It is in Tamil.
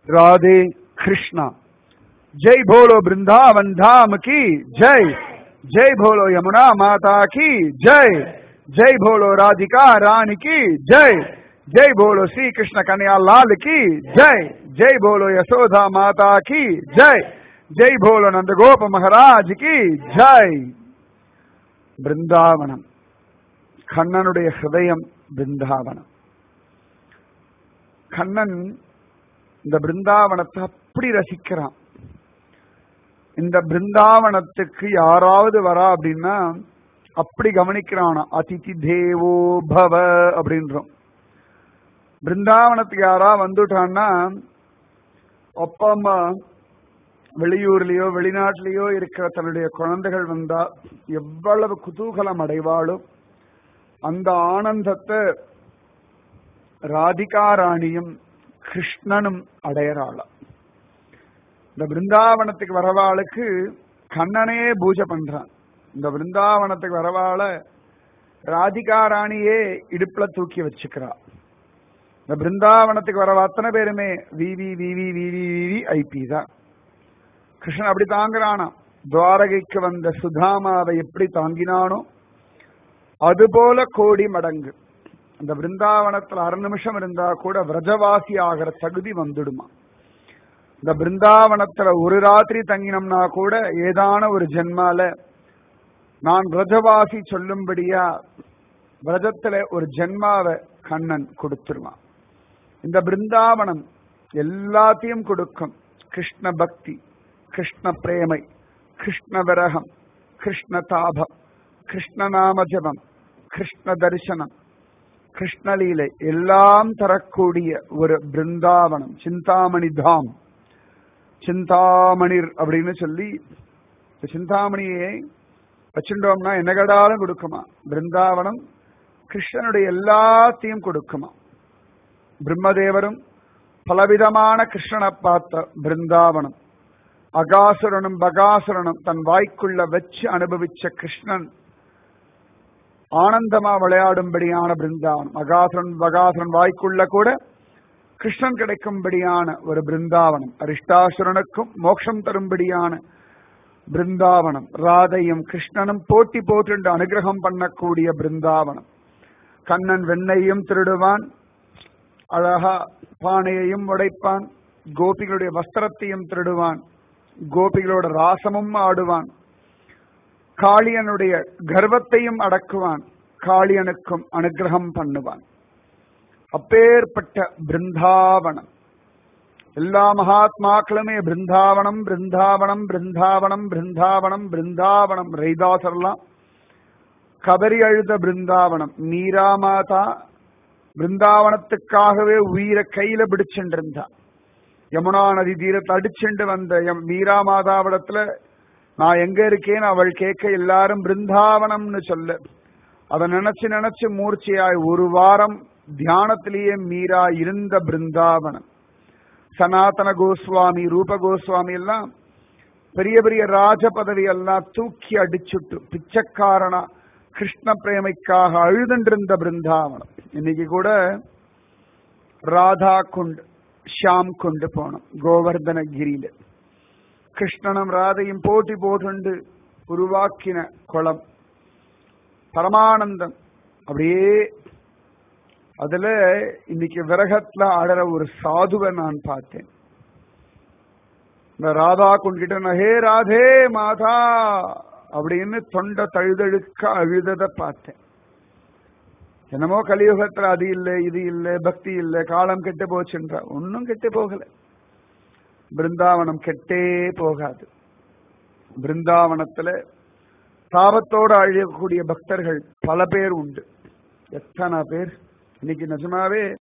राधे कृष्णा जय भोलो वृंदावन धाम की जय जय भोलो यमुना माता की जय जय भोलो राधिका रानी की जय जय भोलो श्री कृष्ण कन्या लाल की जय जय भोलो यशोदा माता की जय जय भोलो नंदगोप महाराज की जय பிருந்தாவனம் கண்ணனுடைய ஹிருதயம் பிருந்தாவனம் கண்ணன் இந்த பிருந்தாவனத்தை அப்படி ரசிக்கிறான் இந்த பிருந்தாவனத்துக்கு யாராவது வரா அப்படின்னா அப்படி கவனிக்கிறானா அதிதி தேவோ பவ அப்படின்றோம் பிருந்தாவனத்துக்கு யாரா வந்துட்டான்னா அப்பா அம்மா வெளியூர்லயோ வெளிநாட்டிலேயோ இருக்கிற தன்னுடைய குழந்தைகள் வந்தா எவ்வளவு குதூகலம் அடைவாளோ அந்த ஆனந்தத்தை ராதிகா ராணியும் கிருஷ்ணனும் அடையறாளாம் இந்த பிருந்தாவனத்துக்கு வரவாளுக்கு கண்ணனே பூஜை பண்றான் இந்த பிருந்தாவனத்துக்கு வரவாள ராதிகா ராணியே இடுப்புல தூக்கி வச்சுக்கிறா இந்த பிருந்தாவனத்துக்கு வரவ அத்தனை பேருமே விவி விவி விவி விவி ஐபி தான் கிருஷ்ணன் அப்படி தாங்குறானா துவாரகைக்கு வந்த சுதாமாவை எப்படி தாங்கினானோ அதுபோல கோடி மடங்கு அந்த பிருந்தாவனத்துல அரை நிமிஷம் இருந்தா கூட விரஜவாசி ஆகிற தகுதி வந்துடுமா இந்த பிருந்தாவனத்துல ஒரு ராத்திரி தங்கினோம்னா கூட ஏதான ஒரு ஜென்மால நான் விரஜவாசி சொல்லும்படியா விரஜத்துல ஒரு ஜென்மாவை கண்ணன் கொடுத்துருவான் இந்த பிருந்தாவனம் எல்லாத்தையும் கொடுக்கும் கிருஷ்ண பக்தி கிருஷ்ண பிரேமை கிருஷ்ண விரகம் கிருஷ்ண தாபம் கிருஷ்ண நாம ஜபம் கிருஷ்ண தரிசனம் கிருஷ்ணலீலை எல்லாம் தரக்கூடிய ஒரு பிருந்தாவனம் சிந்தாமணி தாம் சிந்தாமணிர் அப்படின்னு சொல்லி சிந்தாமணியை வச்சுட்டோம்னா என்ன கடாலும் கொடுக்குமா பிருந்தாவனம் கிருஷ்ணனுடைய எல்லாத்தையும் கொடுக்குமா பிரம்மதேவரும் பலவிதமான கிருஷ்ணனை பார்த்த பிருந்தாவனம் அகாசுரனும் பகாசுரனும் தன் வாய்க்குள்ள வச்சு அனுபவிச்ச கிருஷ்ணன் ஆனந்தமா விளையாடும்படியான பிருந்தாவனம் அகாசுரன் பகாசுரன் வாய்க்குள்ள கூட கிருஷ்ணன் கிடைக்கும்படியான ஒரு பிருந்தாவனம் அரிஷ்டாசுரனுக்கும் மோட்சம் தரும்படியான பிருந்தாவனம் ராதையும் கிருஷ்ணனும் போட்டி போட்டு அனுகிரகம் பண்ணக்கூடிய பிருந்தாவனம் கண்ணன் வெண்ணையும் திருடுவான் அழகா பானையையும் உடைப்பான் கோபிகளுடைய வஸ்திரத்தையும் திருடுவான் கோபிகளோட ராசமும் ஆடுவான் காளியனுடைய கர்வத்தையும் அடக்குவான் காளியனுக்கும் அனுகிரகம் பண்ணுவான் அப்பேற்பட்ட பிருந்தாவனம் எல்லா மகாத்மாக்களுமே பிருந்தாவனம் பிருந்தாவனம் பிருந்தாவனம் பிருந்தாவனம் பிருந்தாவனம் ரைதாசர்லாம் கதறி அழுத பிருந்தாவனம் மீரா மாதா பிருந்தாவனத்துக்காகவே உயிரை கையில பிடிச்சுட்டு இருந்தா யமுனா நதி தீரத்தை அடிச்சுண்டு வந்த எம் மீரா மாதாவிடத்துல நான் எங்க இருக்கேன்னு அவள் கேட்க எல்லாரும் பிருந்தாவனம்னு சொல்ல அதை நினைச்சு நினைச்சு மூர்ச்சையாய் ஒரு வாரம் தியானத்திலேயே மீரா இருந்த பிருந்தாவனம் சனாதன கோஸ்வாமி ரூப கோஸ்வாமி எல்லாம் பெரிய பெரிய ராஜ பதவி எல்லாம் தூக்கி அடிச்சுட்டு பிச்சைக்காரனா கிருஷ்ண பிரேமைக்காக அழுதுண்டிருந்த பிருந்தாவனம் இன்னைக்கு கூட ராதா குண்ட் ஷாம் கொண்டு போனோம் கோவர்தனகிரியில கிருஷ்ணனும் ராதையும் போட்டி போட்டுண்டு உருவாக்கின குளம் பரமானந்தம் அப்படியே அதுல இன்னைக்கு விரகத்துல ஆடுற ஒரு சாதுவை நான் பார்த்தேன் இந்த ராதா குண்கிட்ட ஹே ராதே மாதா அப்படின்னு தொண்டை தழுதழுக்க அழுதத பார்த்தேன் என்னமோ கலியுகத்துல அது இல்லை இது இல்லை பக்தி இல்லை காலம் கெட்டு போச்சுன்ற ஒன்னும் கெட்டு போகல பிருந்தாவனம் கெட்டே போகாது பிருந்தாவனத்துல தாபத்தோடு அழியக்கூடிய பக்தர்கள் பல பேர் உண்டு எத்தனை பேர் இன்னைக்கு நிஜமாவே